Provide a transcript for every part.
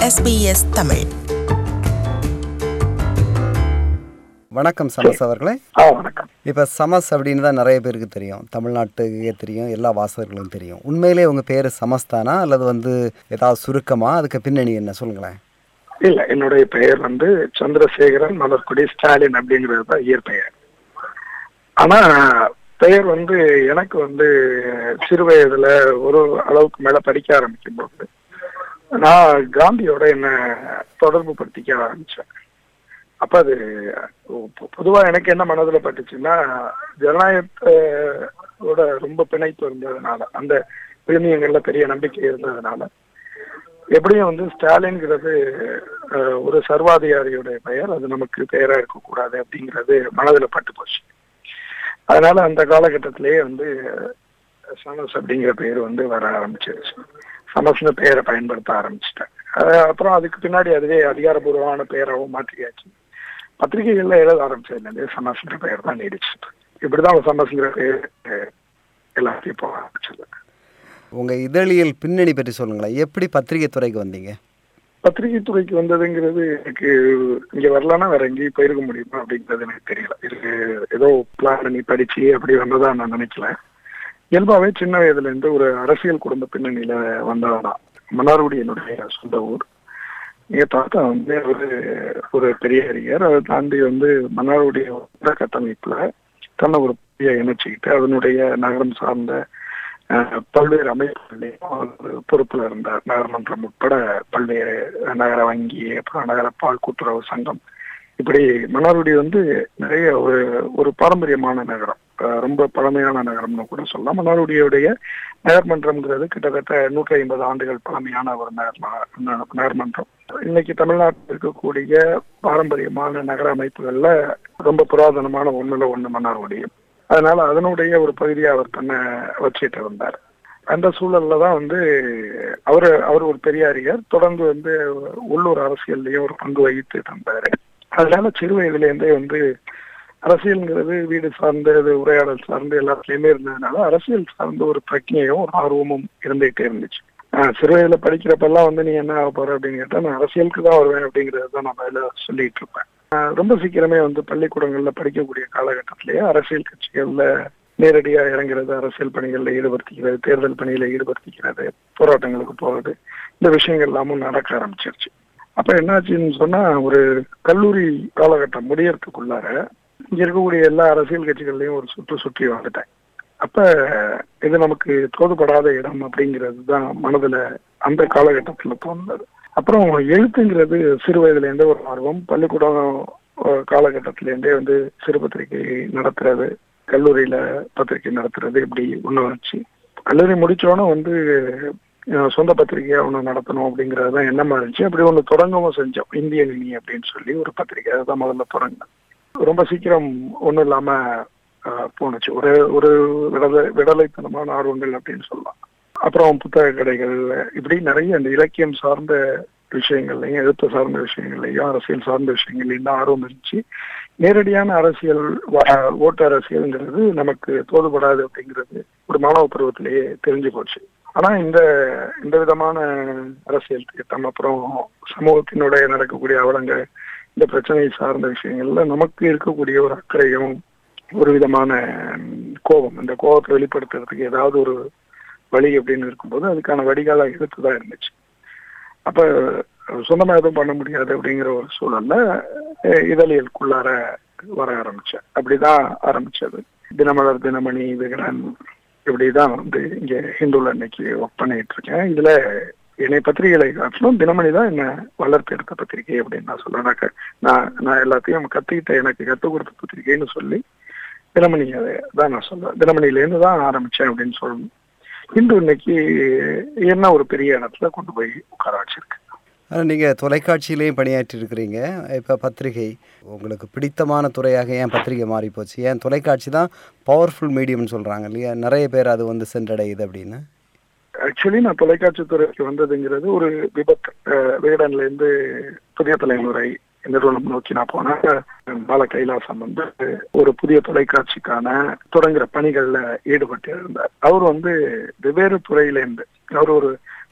SBS Tamil வணக்கம் சமஸ் அவர்களே ஆ வணக்கம் இப்போ சமஸ் அப்படின்னு தான் நிறைய பேருக்கு தெரியும் தமிழ்நாட்டுக்கே தெரியும் எல்லா வாசகர்களுக்கும் தெரியும் உண்மையிலே உங்கள் பேர் சமஸ் தானா அல்லது வந்து ஏதாவது சுருக்கமா அதுக்கு பின்னணி என்ன சொல்லுங்களேன் இல்ல என்னுடைய பெயர் வந்து சந்திரசேகரன் மலர்குடி ஸ்டாலின் அப்படிங்கிறது தான் இயற்பெயர் ஆனா பெயர் வந்து எனக்கு வந்து சிறு வயதுல ஒரு அளவுக்கு மேல படிக்க ஆரம்பிக்கும் போது நான் காந்தியோட என்ன தொடர்பு படுத்திக்க ஆரம்பிச்சேன் அப்ப அது பொ- பொதுவா எனக்கு என்ன மனதுல பட்டுச்சுன்னா ஜனநாயகத்தோட ரொம்ப பிணைப்பு இருந்ததுனால அந்த விழுமியங்கள்ல பெரிய நம்பிக்கை இருந்ததுனால எப்படியும் வந்து ஸ்டாலின்ங்கிறது அஹ், ஒரு சர்வாதிகாரியுடைய பெயர் அது நமக்கு பெயரா இருக்கக்கூடாது அப்படிங்கிறது மனதுல பட்டு போச்சு அதனால அந்த காலகட்டத்திலேயே வந்து சமஸ் அப்படிங்கிற பெயர் வந்து வர ஆரம்பிச்சிருச்சு சமஸ்னு பெயரை பயன்படுத்த ஆரம்பிச்சிட்டேன் அஹ், அப்புறம் அதுக்கு பின்னாடி அதுவே அதிகாரபூர்வமான பெயராகவும் மாற்றியாச்சு பத்திரிகைகள்ல எழுத ஆரம்பிச்சதுலேருந்து சமஸ்ங்கிற பெயர் தான் நீடிச்சிட்டு இப்படிதான் சமஸ்ங்கிற பெயர் அஹ், எல்லாத்தையும் போக ஆரம்பிச்சது உங்கள் இதழியல் பின்னணி பற்றி சொல்லுங்களேன் எப்படி பத்திரிகை துறைக்கு வந்தீங்க பத்திரிகை துறைக்கு வந்ததுங்கிறது எனக்கு இங்க வரலன்னா வேற எங்கேயும் போயிருக்க முடியுமா அப்படிங்கிறது எனக்கு தெரியல இது ஏதோ பிளான் பண்ணி படிச்சு அப்படி வந்ததா நான் நினைக்கல இயல்பாவே சின்ன வயதுல இருந்து ஒரு அரசியல் குடும்ப பின்னணியில வந்தவதான் மன்னார்குடி என்னுடைய சொந்த ஊர் எங்க தாத்தா வந்து ஒரு ஒரு பெரிய அறிஞர் அதை தாண்டி வந்து மன்னார்குடிய உலக கட்டமைப்புல தன்னை ஒரு பெரிய இணைச்சிக்கிட்டு அதனுடைய நகரம் சார்ந்த அஹ், பல்வேறு அமைப்புகளையும் அவர் பொறுப்புல இருந்தார் நகரமன்றம் உட்பட பல்வேறு நகர வங்கி அப்புறம் நகர பால் கூட்டுறவு சங்கம் இப்படி மன்னார்குடி வந்து நிறைய ஒரு ஒரு பாரம்பரியமான நகரம் அஹ், ரொம்ப பழமையான நகரம்னு கூட சொல்லலாம் மன்னார்குடியுடைய நகர்மன்றம்ங்கிறது கிட்டத்தட்ட நூற்றி ஐம்பது ஆண்டுகள் பழமையான ஒரு நகர் ந- நகர்மன்றம் இன்னைக்கு தமிழ்நாட்டில் இருக்கக்கூடிய பாரம்பரியமான நகர அமைப்புகள்ல ரொம்ப புராதனமான ஒண்ணுல ஒண்ணு மன்னார்குடி அதனால அதனுடைய ஒரு பகுதியை அவர் தன்னை வச்சுட்டு இருந்தார் அந்த சூழல்ல தான் வந்து அவர் அவர் ஒரு பெரிய அறிஞர் தொடர்ந்து வந்து உள்ளூர் அரசியல்லையும் ஒரு பங்கு வகித்து இருந்தாரு அதனால சிறு வயதுல இருந்தே வந்து அரசியல்ங்கிறது வீடு சார்ந்து அது உரையாடல் சார்ந்து எல்லாத்துலயுமே இருந்ததுனால அரசியல் சார்ந்த ஒரு பிரச்சனையும் ஒரு ஆர்வமும் இருந்துகிட்டே இருந்துச்சு ஆஹ் சிறு வயதுல படிக்கிறப்பெல்லாம் வந்து நீ என்ன ஆக போற அப்படின்னு கேட்டா நான் அரசியலுக்கு தான் வருவேன் அப்படிங்கறது தான் நான் அதில் சொல்லிட்டு இருப்பேன் ஆஹ் ரொம்ப சீக்கிரமே வந்து பள்ளிக்கூடங்கள்ல படிக்கக்கூடிய காலகட்டத்திலேயே அரசியல் கட்சிகள்ல நேரடியா இறங்குறது அரசியல் பணிகள்ல ஈடுபடுத்திக்கிறது தேர்தல் பணியில ஈடுபடுத்திக்கிறது போராட்டங்களுக்கு போறது இந்த விஷயங்கள் எல்லாமும் நடக்க ஆரம்பிச்சிருச்சு அப்ப என்னாச்சுன்னு சொன்னா ஒரு கல்லூரி காலகட்டம் முடியறதுக்குள்ளார இங்க இருக்கக்கூடிய எல்லா அரசியல் கட்சிகள்லயும் ஒரு சுற்று சுற்றி வந்துட்டேன் அப்ப இது நமக்கு தோதுபடாத இடம் அப்படிங்கிறது தான் மனதுல அந்த காலகட்டத்துல தோணுது அப்புறம் எழுத்துங்கிறது சிறு வயதுல இருந்தே ஒரு ஆர்வம் பள்ளிக்கூடம் அஹ், காலகட்டத்தில இருந்தே வந்து சிறு பத்திரிகை நடத்துறது கல்லூரியில பத்திரிகை நடத்துறது இப்படி ஒண்ணு வந்துச்சு கல்லூரி முடிச்சோடனே வந்து அஹ், சொந்த பத்திரிகையா ஒண்ணு நடத்தணும் அப்படிங்கறது தான் எண்ணமா இருந்துச்சு அப்படி ஒண்ணு தொடங்கவும் செஞ்சோம் இந்திய நினி அப்படின்னு சொல்லி ஒரு பத்திரிகை தான் முதல்ல தொடங்கினேன் ரொம்ப சீக்கிரம் ஒண்ணும் இல்லாம அஹ், போணுச்சு ஒரு ஒரு விடலை விடலைத்தனமான ஆர்வங்கள் அப்படின்னு சொல்லலாம் அப்புறம் புத்தக கடைகள் இப்படி நிறைய அந்த இலக்கியம் சார்ந்த விஷயங்கள்லையும் எழுத்து சார்ந்த விஷயங்கள்லையும் அரசியல் சார்ந்த விஷயங்கள்லையும் தான் ஆர்வம் இருந்துச்சு நேரடியான அரசியல் வா- ஓட்டு அரசியல்ங்கிறது நமக்கு தோதுபடாது அப்படிங்கிறது ஒரு மாணவ பருவத்திலேயே தெரிஞ்சு போச்சு ஆனா இந்த இந்த விதமான அரசியல் திட்டம் அப்புறம் சமூகத்தினுடைய நடக்கக்கூடிய அவலங்கள் இந்த பிரச்சனை சார்ந்த விஷயங்கள்ல நமக்கு இருக்கக்கூடிய ஒரு அக்கறையும் ஒரு விதமான ம், கோபம் இந்த கோபத்தை வெளிப்படுத்துறதுக்கு ஏதாவது ஒரு வழி அப்படின்னு இருக்கும்போது அதுக்கான வடிகாலா எடுத்துதான் இருந்துச்சு அப்ப சொந்தமா எதுவும் பண்ண முடியாது அப்படிங்கிற ஒரு சூழல்ல அஹ், இதழியலுக்குள்ளார வர ஆரம்பிச்சேன் அப்படிதான் ஆரம்பிச்சது தினமலர் தினமணி விகடன் இப்படிதான் வந்து இங்க ஹிந்துல இன்னைக்கு ஒர்க் பண்ணிட்டு இருக்கேன் இதுல என்னை பத்திரிகைகளை காட்டிலும் தினமணி தான் என்ன வளர்த்து எடுத்த பத்திரிகை அப்படின்னு நான் சொல்றேன் நான் க- நான் நான் எல்லாத்தையும் கத்துக்கிட்ட எனக்கு கத்துக் கொடுத்த பத்திரிகைன்னு சொல்லி தினமணி தான் நான் சொல்றேன் தினமணில இருந்து தான் ஆரம்பிச்சேன் அப்படின்னு சொல்லணும் இந்து இன்னைக்கு என்ன ஒரு பெரிய இடத்துல கொண்டு போய் உட்கார வச்சிருக்கு ஆனால் நீங்கள் தொலைக்காட்சியிலையும் பணியாற்றி இருக்கிறீங்க இப்போ பத்திரிகை உங்களுக்கு பிடித்தமான துறையாக ஏன் பத்திரிகை மாறி போச்சு ஏன் தொலைக்காட்சி தான் பவர்ஃபுல் மீடியம்னு சொல்கிறாங்க இல்லையா நிறைய பேர் அது வந்து சென்றடையுது அப்படின்னு ஆக்சுவலி நான் தொலைக்காட்சி துறைக்கு வந்ததுங்கிறது ஒரு விபத்து அஹ், விகடன்ல இருந்து புதிய தலைமுறை நிறுவனம் நோக்கி நான் போனேன் பால கைலாசம் வந்து ஒரு புதிய தொலைக்காட்சிக்கான தொடங்குற பணிகள்ல ஈடுபட்டு இருந்தார் அவர் வந்து வெவ்வேறு துறையில இருந்து அவர் ஒரு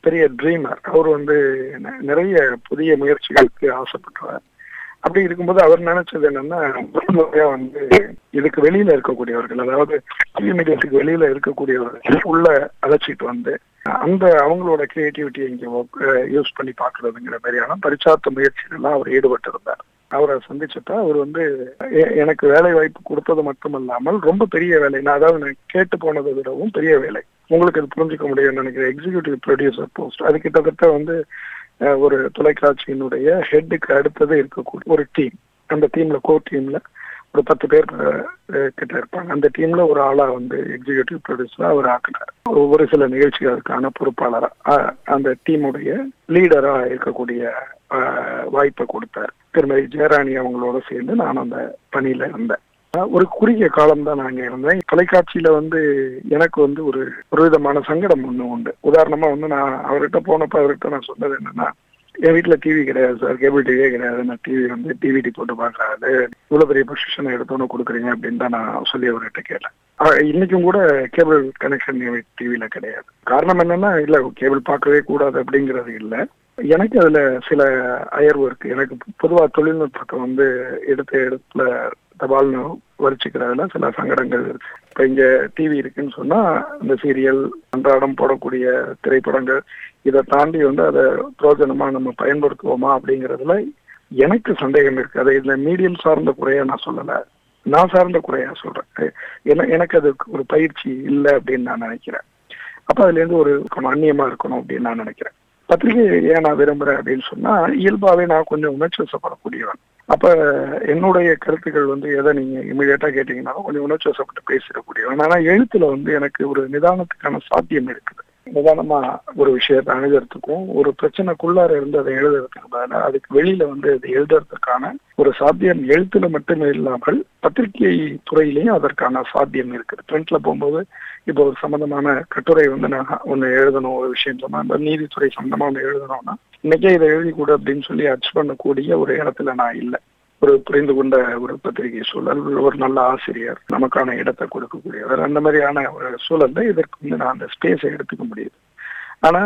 பெரிய ட்ரீமர் அவர் வந்து ந- நிறைய புதிய முயற்சிகளுக்கு ஆசைப்பட்டவர் அப்படி இருக்கும்போது அவர் நினைச்சது என்னன்னா முதல் முறையா வந்து இதுக்கு வெளியில இருக்கக்கூடியவர்கள் அதாவது டிவி மீடியத்துக்கு வெளியில இருக்கக்கூடியவர்கள் உள்ள அழைச்சிட்டு வந்து அந்த அவங்களோட கிரியேட்டிவிட்டி இங்க யூஸ் பண்ணி பாக்குறதுங்கிற மாதிரியான பரிச்சார்த்த முயற்சிகள்லாம் அவர் ஈடுபட்டிருந்தார் அவரை சந்திச்சப்ப அவர் வந்து எ- எனக்கு வேலை வாய்ப்பு கொடுத்தது மட்டுமல்லாமல் ரொம்ப பெரிய வேலை நான் அதாவது நான் கேட்டு போனதை விடவும் பெரிய வேலை உங்களுக்கு அது புரிஞ்சுக்க முடியும்னு நினைக்கிறேன் எக்ஸிகியூட்டிவ் ப்ரொடியூசர் போஸ்ட் அது கிட்டத்தட்ட வந்து அஹ், ஒரு தொலைக்காட்சியினுடைய ஹெட்டுக்கு அடுத்தது இருக்கக்கூடிய ஒரு டீம் அந்த டீம்ல கோ டீம்ல ஒரு பத்து பேர் அஹ், கிட்ட இருப்பாங்க அந்த டீம்ல ஒரு ஆளா வந்து எக்ஸிகியூட்டிவ் ப்ரொடியூசரா அவர் ஆக்குனார் ஒரு சில நிகழ்ச்சிகளுக்கான பொறுப்பாளரா அஹ், அந்த டீமுடைய லீடரா இருக்கக்கூடிய அஹ், வாய்ப்பை கொடுத்தார் திருமதி ஜெயராணி அவங்களோட சேர்ந்து நான் அந்த பணியில இருந்தேன் அஹ், ஒரு குறுகிய காலம் தான் நாங்க இருந்தேன் தொலைக்காட்சியில வந்து எனக்கு வந்து ஒரு ஒரு விதமான சங்கடம் ஒண்ணு உண்டு உதாரணமா வந்து நான் அவர்கிட்ட போனப்ப அவர்கிட்ட நான் சொன்னது என்னன்னா என் வீட்டுல டிவி கிடையாது சார் கேபிள் டிவியே கிடையாது நான் டிவி வந்து டிவிடி போட்டு பார்க்கறாரு இவ்வளவு பெரிய பொசிஷன் எடுத்தோன்னு கொடுக்குறீங்க அப்படின்னு தான் நான் சொல்லி அவர்கிட்ட கேட்டேன் ஆஹ் இன்னைக்கும் கூட கேபிள் கனெக்ஷன் டிவில கிடையாது காரணம் என்னன்னா இல்ல கேபிள் பார்க்கவே கூடாது அப்படிங்கிறது இல்ல எனக்கு அதுல சில அயர்வு இருக்கு எனக்கு பொதுவா தொழில்நுட்பத்தை வந்து எடுத்த இடத்துல தபால்னு வரிச்சுக்கிறதுல சில சங்கடங்கள் இருக்கு இப்ப இங்க டிவி இருக்குன்னு சொன்னா இந்த சீரியல் அன்றாடம் போடக்கூடிய திரைப்படங்கள் இதை தாண்டி வந்து அதை பிரயோஜனமா நம்ம பயன்படுத்துவோமா அப்படிங்கறதுல எனக்கு சந்தேகம் இருக்கு அதை இதுல மீடியம் சார்ந்த குறையா நான் சொல்லல நான் சார்ந்த குறையா சொல்றேன் என- எனக்கு அதுக்கு ஒரு பயிற்சி இல்லை அப்படின்னு நான் நினைக்கிறேன் அப்ப அதுல இருந்து ஒரு கொஞ்சம் அந்நியமா இருக்கணும் அப்படின்னு நான் நினைக்கிறேன் பத்திரிகை ஏன் நான் விரும்புறேன் அப்படின்னு சொன்னா இயல்பாவே நான் கொஞ்சம் உணர்ச்சி வசப்படக்கூடியவன் அப்ப என்னுடைய கருத்துக்கள் வந்து எதை நீங்க இமீடியட்டா கேட்டீங்கன்னாலும் கொஞ்சம் உணர்ச்சி வசப்பட்டு பேசிடக்கூடியவன் ஆனா எழுத்துல வந்து எனக்கு ஒரு நிதானத்துக்கான சாத்தியம் இருக்குது நிதானமா ஒரு விஷயத்தை அணுகிறதுக்கும் ஒரு பிரச்சனைக்குள்ளார இருந்து அதை எழுதுறதுக்கு பதிலா அதுக்கு வெளியில வந்து அதை எழுதுறதுக்கான ஒரு சாத்தியம் எழுத்துல மட்டுமே இல்லாமல் பத்திரிகை துறையிலையும் அதற்கான சாத்தியம் இருக்குது பிரிண்ட்ல போகும்போது இப்போ ஒரு சம்பந்தமான கட்டுரை வந்து நான் ஒண்ணு எழுதணும் ஒரு விஷயம் சொன்னா இந்த நீதித்துறை சம்பந்தமா ஒண்ணு எழுதணும்னா இன்னைக்கே இதை எழுதி கொடு அப்படின்னு சொல்லி அச்சு பண்ணக்கூடிய ஒரு இடத்துல நான் இல்லை ஒரு புரிந்து கொண்ட ஒரு பத்திரிகை சூழல் ஒரு நல்ல ஆசிரியர் நமக்கான இடத்தை கொடுக்கக்கூடியவர் அந்த மாதிரியான ஒரு சூழல்ல இதற்கு வந்து நான் அந்த ஸ்பேஸை எடுத்துக்க முடியுது ஆனா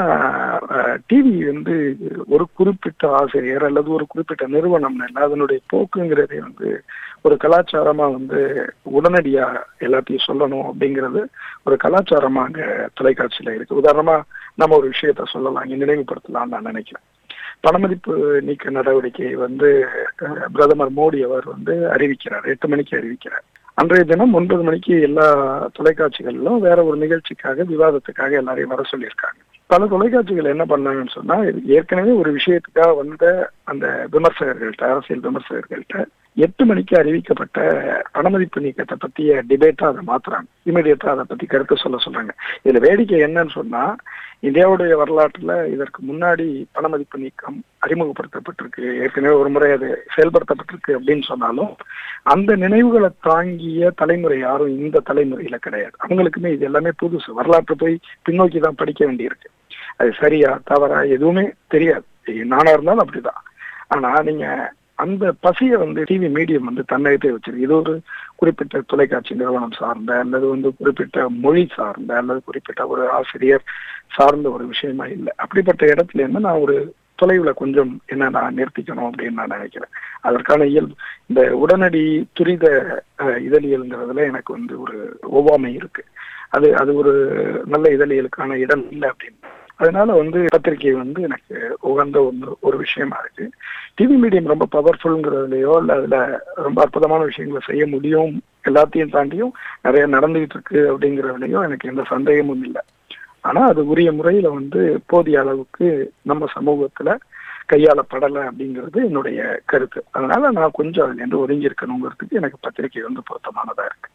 டிவி வந்து ஒரு குறிப்பிட்ட ஆசிரியர் அல்லது ஒரு குறிப்பிட்ட நிறுவனம் இல்லை அதனுடைய போக்குங்கிறதே வந்து ஒரு கலாச்சாரமா வந்து உடனடியா எல்லாத்தையும் சொல்லணும் அப்படிங்கிறது ஒரு கலாச்சாரமா அங்க தொலைக்காட்சியில இருக்கு உதாரணமா நம்ம ஒரு விஷயத்த சொல்லலாம் இங்க நினைவுபடுத்தலாம்னு நான் நினைக்கிறேன் பணமதிப்பு நீக்க நடவடிக்கை வந்து அஹ், பிரதமர் மோடி அவர் வந்து அறிவிக்கிறார் எட்டு மணிக்கு அறிவிக்கிறார் அன்றைய தினம் ஒன்பது மணிக்கு எல்லா தொலைக்காட்சிகளிலும் வேற ஒரு நிகழ்ச்சிக்காக விவாதத்துக்காக எல்லாரையும் வர சொல்லியிருக்காங்க பல தொலைக்காட்சிகள் என்ன பண்ணாங்கன்னு சொன்னா இது ஏற்கனவே ஒரு விஷயத்துக்காக வந்த அந்த விமர்சகர்கள்ட்ட அரசியல் விமர்சகர்கள்ட்ட எட்டு மணிக்கு அறிவிக்கப்பட்ட பணமதிப்பு நீக்கத்தை பத்திய டிபேட்டா அதை மாத்துறாங்க இமீடியட்டா அதை பத்தி கருத்து சொல்ல சொல்றாங்க இதுல வேடிக்கை என்னன்னு சொன்னா இந்தியாவுடைய வரலாற்றுல இதற்கு முன்னாடி பணமதிப்பு நீக்கம் அறிமுகப்படுத்தப்பட்டிருக்கு ஏற்கனவே ஒரு முறை அது செயல்படுத்தப்பட்டிருக்கு அப்படின்னு சொன்னாலும் அந்த நினைவுகளை தாங்கிய தலைமுறை யாரும் இந்த தலைமுறையில கிடையாது அவங்களுக்குமே இது எல்லாமே புதுசு வரலாற்று போய் பின்னோக்கி தான் படிக்க வேண்டியிருக்கு அது சரியா தவறா எதுவுமே தெரியாது நானா இருந்தாலும் அப்படிதான் ஆனா நீங்க அந்த பசியை வந்து டிவி மீடியம் வந்து தன்னகத்தே வச்சிருக்கு இது ஒரு குறிப்பிட்ட தொலைக்காட்சி நிறுவனம் சார்ந்த அல்லது வந்து குறிப்பிட்ட மொழி சார்ந்த அல்லது குறிப்பிட்ட ஒரு ஆசிரியர் சார்ந்த ஒரு விஷயமா இல்லை அப்படிப்பட்ட இடத்துல இருந்து நான் ஒரு தொலைவுல கொஞ்சம் என்ன நான் நிறுத்திக்கணும் அப்படின்னு நான் நினைக்கிறேன் அதற்கான இயல்பு இந்த உடனடி துரித அஹ், இதழியல்ங்கிறதுல எனக்கு வந்து ஒரு ஒவ்வாமை இருக்கு அது அது ஒரு நல்ல இதழியலுக்கான இடம் இல்லை அப்படின்னு அதனால வந்து பத்திரிகை வந்து எனக்கு உகந்த ஒன்று ஒரு விஷயமா இருக்கு டிவி மீடியம் ரொம்ப பவர்ஃபுல்ங்கிறதுலையோ இல்லை அதுல ரொம்ப அற்புதமான விஷயங்களை செய்ய முடியும் எல்லாத்தையும் தாண்டியும் நிறைய நடந்துகிட்டு இருக்கு அப்படிங்கிறதுலையும் எனக்கு எந்த சந்தேகமும் இல்லை ஆனா அது உரிய முறையில வந்து போதிய அளவுக்கு நம்ம சமூகத்துல கையாளப்படலை அப்படிங்கிறது என்னுடைய கருத்து அதனால நான் கொஞ்சம் அதுல இருந்து ஒதுங்கி இருக்கணுங்கிறதுக்கு எனக்கு பத்திரிகை வந்து பொருத்தமானதா இருக்கு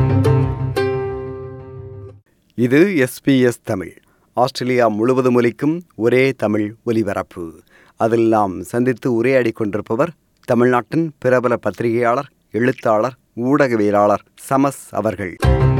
இது எஸ்பிஎஸ் தமிழ் ஆஸ்திரேலியா முழுவதும் ஒலிக்கும் ஒரே தமிழ் ஒலிபரப்பு அதில் நாம் சந்தித்து உரையாடி கொண்டிருப்பவர் தமிழ்நாட்டின் பிரபல பத்திரிகையாளர் எழுத்தாளர் ஊடகவியலாளர் சமஸ் அவர்கள்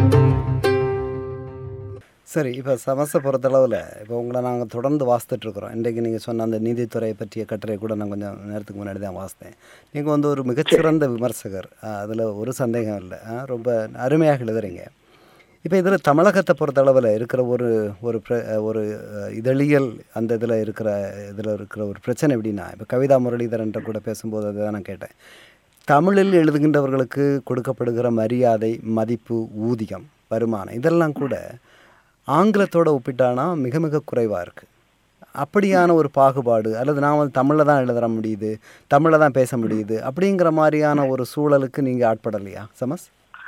சரி இப்போ சமஸை பொறுத்தளவில் இப்போ உங்களை நாங்கள் தொடர்ந்து வாசித்துட்ருக்குறோம் இன்றைக்கு நீங்கள் சொன்ன அந்த நீதித்துறை பற்றிய கட்டுரை கூட நான் கொஞ்சம் நேரத்துக்கு முன்னாடி தான் வாசித்தேன் நீங்கள் வந்து ஒரு மிகச்சிறந்த விமர்சகர் அதில் ஒரு சந்தேகம் இல்லை ஆ, ரொம்ப அருமையாக எழுதுறீங்க இப்போ இதில் தமிழகத்தை பொறுத்தளவில் இருக்கிற ஒரு ஒரு பிர- ஒரு அஹ், இதழியல் அந்த இதில் இருக்கிற இதில் இருக்கிற ஒரு பிரச்சனை எப்படின்னா இப்போ கவிதா முரளிதரன்ட்ட கூட பேசும்போது அதை நான் கேட்டேன் தமிழில் எழுதுகின்றவர்களுக்கு கொடுக்கப்படுகிற மரியாதை மதிப்பு ஊதியம் வருமானம் இதெல்லாம் கூட ஆங்கிலத்தோட ஒப்பிட்டானா மிக மிக குறைவாக இருக்குது அப்படியான ஒரு பாகுபாடு அல்லது நான் வந்து தமிழில் தான் எழுத முடியுது தமிழில் தான் பேச முடியுது அப்படிங்கிற மாதிரியான ஒரு சூழலுக்கு நீங்கள் ஆட்படலையா சமஸ்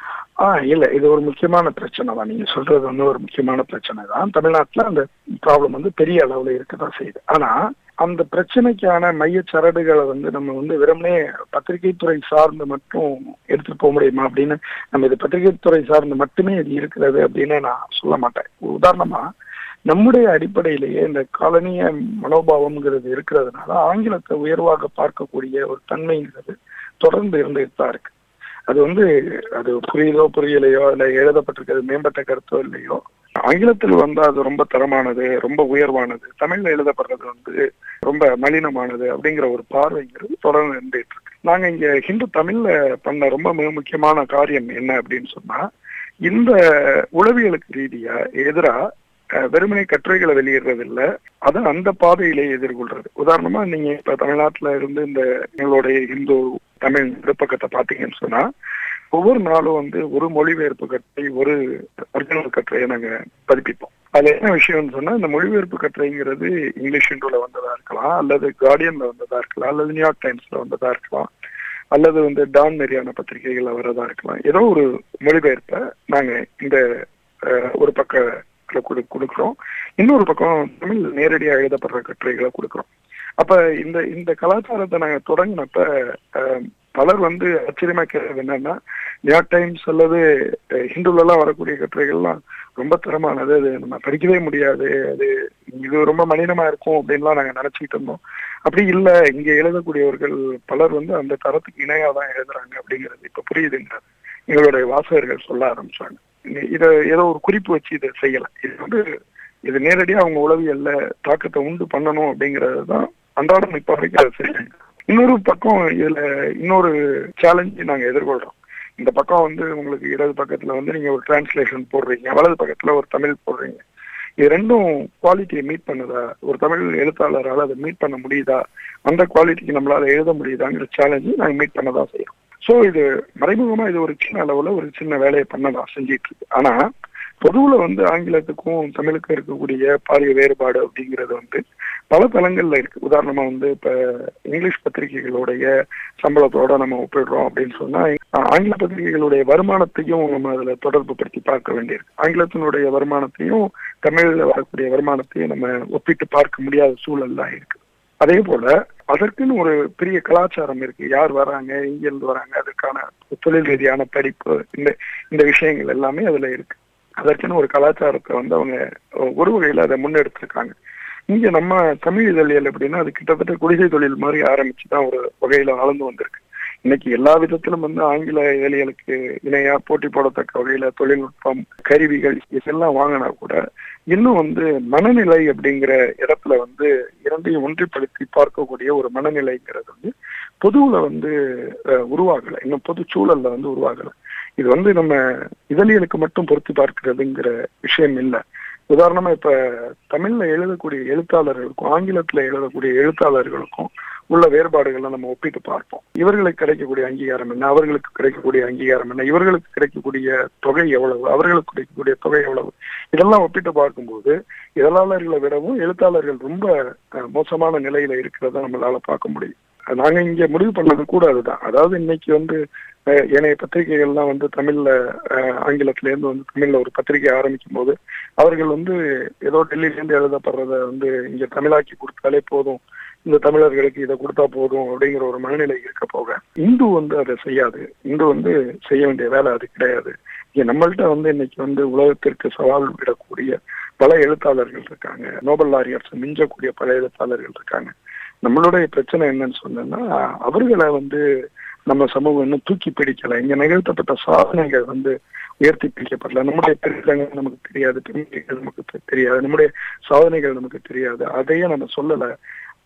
ஆ இல்ல இது ஒரு முக்கியமான பிரச்சனை தான் நீங்க சொல்றது வந்து ஒரு முக்கியமான பிரச்சனை தான் தமிழ்நாட்டுல அந்த ப்ராப்ளம் வந்து பெரிய அளவுல இருக்கதான் செய்யுது ஆனா அந்த பிரச்சனைக்கான மைய சரடுகளை வந்து நம்ம வந்து வெறுமனே பத்திரிகை துறை சார்ந்து மட்டும் எடுத்துட்டு போக முடியுமா அப்படின்னு நம்ம இது பத்திரிகை துறை சார்ந்து மட்டுமே இது இருக்கிறது அப்படின்னு நான் சொல்ல மாட்டேன் உதாரணமா நம்முடைய அடிப்படையிலேயே இந்த காலனிய மனோபாவம்ங்கிறது இருக்கிறதுனால ஆங்கிலத்தை உயர்வாக பார்க்கக்கூடிய ஒரு தன்மைங்கிறது தொடர்ந்து இருந்துட்டு தான் இருக்கு அது வந்து அது புரியுதோ புரியலையோ இல்ல எழுதப்பட்டிருக்கிறது மேம்பட்ட கருத்தோ இல்லையோ ஆங்கிலத்தில் வந்து அது ரொம்ப தரமானது ரொம்ப உயர்வானது தமிழ்ல எழுதப்படுறது வந்து ரொம்ப மலினமானது அப்படிங்கிற ஒரு பார்வைங்கிறது தொடர்ந்து இருந்துட்டு இருக்கு நாங்க இங்க ஹிந்து தமிழ்ல பண்ண ரொம்ப மிக முக்கியமான காரியம் என்ன அப்படின்னு சொன்னா இந்த உளவியலுக்கு ரீதியா எதிரா அஹ், வெறுமனே கட்டுரைகளை வெளியிடுறது இல்ல அதை அந்த பாதையிலே எதிர்கொள்றது உதாரணமா நீங்க இப்ப தமிழ்நாட்டுல இருந்து இந்த எங்களுடைய இந்து தமிழ் பக்கத்தை பாத்தீங்கன்னு சொன்னா ஒவ்வொரு நாளும் வந்து ஒரு மொழிபெயர்ப்பு கட்டுரை ஒரு ஒரிஜினல் கட்டுரையை நாங்க பதிப்பிப்போம் அதுல என்ன விஷயம்னு சொன்னா இந்த மொழிபெயர்ப்பு கட்டுரைங்கிறது இங்கிலீஷ் இன்டூல வந்ததா இருக்கலாம் அல்லது கார்டியன்ல வந்ததா இருக்கலாம் அல்லது நியூயார்க் டைம்ஸ்ல வந்ததா இருக்கலாம் அல்லது வந்து டான் மாதிரியான பத்திரிகைகள்ல வரதா இருக்கலாம் ஏதோ ஒரு மொழிபெயர்ப்பை நாங்க இந்த அஹ், ஒரு பக்கத்துல கொடு கொடுக்குறோம் இன்னொரு பக்கம் தமிழ் நேரடியா எழுதப்படுற கட்டுரைகளை கொடுக்குறோம் அப்ப இந்த இந்த கலாச்சாரத்தை நாங்க தொடங்கினப்ப அஹ், பலர் வந்து ஆச்சரியமா கேட்கறது என்னன்னா நியூயார்க் டைம்ஸ் அல்லது அஹ், ஹிந்துல எல்லாம் வரக்கூடிய கட்டுரைகள்லாம் ரொம்ப தரமானது அது நம்ம படிக்கவே முடியாது அது இது ரொம்ப மலினமா இருக்கும் அப்படின்லாம் நாங்க நினைச்சுக்கிட்டு இருந்தோம் அப்படி இல்ல இங்க எழுதக்கூடியவர்கள் பலர் வந்து அந்த தரத்துக்கு இணையா தான் எழுதுறாங்க அப்படிங்கிறது இப்ப புரியுதுங்கிறது எங்களுடைய வாசகர்கள் சொல்ல ஆரம்பிச்சாங்க இ- இத ஏதோ ஒரு குறிப்பு வச்சு இதை செய்யல இது வந்து இது நேரடியா அவங்க உளவியல்ல தாக்கத்தை உண்டு பண்ணணும் அப்படிங்கிறது தான் அன்றாடம் இப்ப வரைக்கும் அதை செய்யறாங்க இன்னொரு பக்கம் இதுல இன்னொரு சேலஞ்சு நாங்க எதிர்கொள்றோம் இந்த பக்கம் வந்து உங்களுக்கு இடது பக்கத்துல வந்து நீங்க ஒரு டிரான்ஸ்லேஷன் போடுறீங்க வலது பக்கத்துல ஒரு தமிழ் போடுறீங்க இது ரெண்டும் குவாலிட்டியை மீட் பண்ணுதா ஒரு தமிழ் எழுத்தாளரால அதை மீட் பண்ண முடியுதா அந்த குவாலிட்டிக்கு நம்மளால எழுத முடியுதாங்கிற சேலஞ்சு நாங்க மீட் பண்ணதான் செய்யறோம் சோ இது மறைமுகமா இது ஒரு சின்ன அளவுல ஒரு சின்ன வேலையை பண்ணதான் செஞ்சிட்டு இருக்கு ஆனா பொதுவுல வந்து ஆங்கிலத்துக்கும் தமிழுக்கும் இருக்கக்கூடிய பாரிய வேறுபாடு அப்படிங்கிறது வந்து பல தளங்கள்ல இருக்கு உதாரணமா வந்து இப்ப இங்கிலீஷ் பத்திரிகைகளுடைய சம்பளத்தோட நம்ம ஒப்பிடுறோம் அப்படின்னு சொன்னா ஆஹ், ஆங்கில பத்திரிகைகளுடைய வருமானத்தையும் நம்ம அதுல தொடர்பு படுத்தி பார்க்க வேண்டியிருக்கு ஆங்கிலத்தினுடைய வருமானத்தையும் தமிழ்ல வரக்கூடிய வருமானத்தையும் நம்ம ஒப்பிட்டு பார்க்க முடியாத சூழல் தான் இருக்கு அதே போல அதற்குன்னு ஒரு பெரிய கலாச்சாரம் இருக்கு யார் வராங்க எங்க இருந்து வராங்க அதுக்கான தொழில் ரீதியான படிப்பு இந்த இந்த விஷயங்கள் எல்லாமே அதுல இருக்கு அதற்குன்னு ஒரு கலாச்சாரத்தை வந்து அவங்க ஒரு வகையில அதை முன்னெடுத்திருக்காங்க இங்க நம்ம தமிழ் இதழியல் எப்படின்னா அது கிட்டத்தட்ட குடிசை தொழில் மாதிரி ஆரம்பிச்சுதான் ஒரு வகையில வளர்ந்து வந்திருக்கு இன்னைக்கு எல்லா விதத்திலும் வந்து ஆங்கில இதழியலுக்கு இணையா போட்டி போடத்தக்க வகையில தொழில்நுட்பம் கருவிகள் இதெல்லாம் வாங்கினா கூட இன்னும் வந்து மனநிலை அப்படிங்கிற இடத்துல வந்து இரண்டையும் ஒன்றிப்படுத்தி பார்க்கக்கூடிய ஒரு மனநிலைங்கிறது வந்து பொதுவுல வந்து அஹ், உருவாகல இன்னும் பொது சூழல்ல வந்து உருவாகல இது வந்து நம்ம இதழியலுக்கு மட்டும் பொருத்தி பார்க்கிறதுங்கிற விஷயம் இல்லை உதாரணமா இப்ப தமிழ்ல எழுதக்கூடிய எழுத்தாளர்களுக்கும் ஆங்கிலத்துல எழுதக்கூடிய எழுத்தாளர்களுக்கும் உள்ள வேறுபாடுகளை நம்ம ஒப்பிட்டு பார்ப்போம் இவர்களுக்கு கிடைக்கக்கூடிய அங்கீகாரம் என்ன அவர்களுக்கு கிடைக்கக்கூடிய அங்கீகாரம் என்ன இவர்களுக்கு கிடைக்கக்கூடிய தொகை எவ்வளவு அவர்களுக்கு கிடைக்கக்கூடிய தொகை எவ்வளவு இதெல்லாம் ஒப்பிட்டு பார்க்கும்போது இதழாளர்களை விடவும் எழுத்தாளர்கள் ரொம்ப அஹ், மோசமான நிலையில இருக்கிறத நம்மளால பார்க்க முடியும் நாங்க இங்க முடிவு பண்ணது கூட அதுதான் அதாவது இன்னைக்கு வந்து அஹ், ஏனைய பத்திரிகைகள்லாம் வந்து தமிழ்ல அஹ், ஆங்கிலத்துல இருந்து வந்து தமிழ்ல ஒரு பத்திரிகை ஆரம்பிக்கும் போது அவர்கள் வந்து ஏதோ டெல்லியில இருந்து எழுதப்படுறத வந்து இங்க தமிழாக்கி கொடுத்தாலே போதும் இந்த தமிழர்களுக்கு இதை கொடுத்தா போதும் அப்படிங்கிற ஒரு மனநிலை இருக்க போக இந்து வந்து அதை செய்யாது இந்து வந்து செய்ய வேண்டிய வேலை அது கிடையாது இங்க நம்மள்ட்ட வந்து இன்னைக்கு வந்து உலகத்திற்கு சவால் விடக்கூடிய பல எழுத்தாளர்கள் இருக்காங்க நோபல் லாரியர்ஸ் மிஞ்சக்கூடிய பல எழுத்தாளர்கள் இருக்காங்க நம்மளுடைய பிரச்சனை என்னன்னு சொன்னோம்னா அவர்களை வந்து நம்ம சமூகம் இன்னும் தூக்கி பிடிக்கல இங்க நிகழ்த்தப்பட்ட சாதனைகள் வந்து உயர்த்தி பிடிக்கப்படல நம்முடைய பெருந்தங்கள் நமக்கு தெரியாது பெருமைகள் நமக்கு தெ- தெரியாது நம்முடைய சாதனைகள் நமக்கு தெரியாது அதையே நம்ம சொல்லல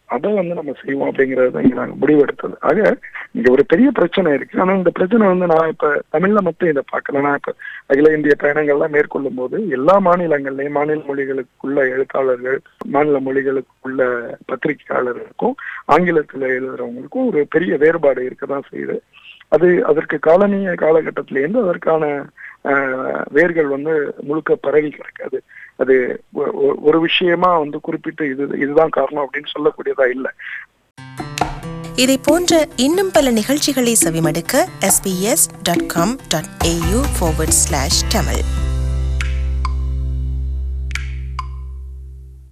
அதை வந்து நம்ம செய்வோம் அப்படிங்கறது தான் இங்க நாங்க முடிவெடுத்தது ஆக இங்க ஒரு பெரிய பிரச்சனை இருக்கு ஆனா இந்த பிரச்சனை வந்து நான் இப்ப தமிழ்ல மட்டும் இதை பார்க்கல நான் இப்ப அகில இந்திய பயணங்கள்லாம் மேற்கொள்ளும் போது எல்லா மாநிலங்கள்லயும் மாநில மொழிகளுக்குள்ள எழுத்தாளர்கள் மாநில மொழிகளுக்குள்ள பத்திரிகையாளர்களுக்கும் ஆங்கிலத்துல எழுதுறவங்களுக்கும் ஒரு பெரிய வேறுபாடு இருக்கதான் செய்யுது அது அதற்கு காலனிய காலகட்டத்திலேருந்து அதற்கான ஆஹ், வேர்கள் வந்து முழுக்க பரவி கிடக்காது அது ஒ- ஒ- ஒரு விஷயமா வந்து குறிப்பிட்டு இது இதுதான் காரணம் அப்படின்னு சொல்லக்கூடியதா இல்லை இதை போன்ற இன்னும் பல நிகழ்ச்சிகளை செவிமடுக்க sbs.com.au forward slash tamil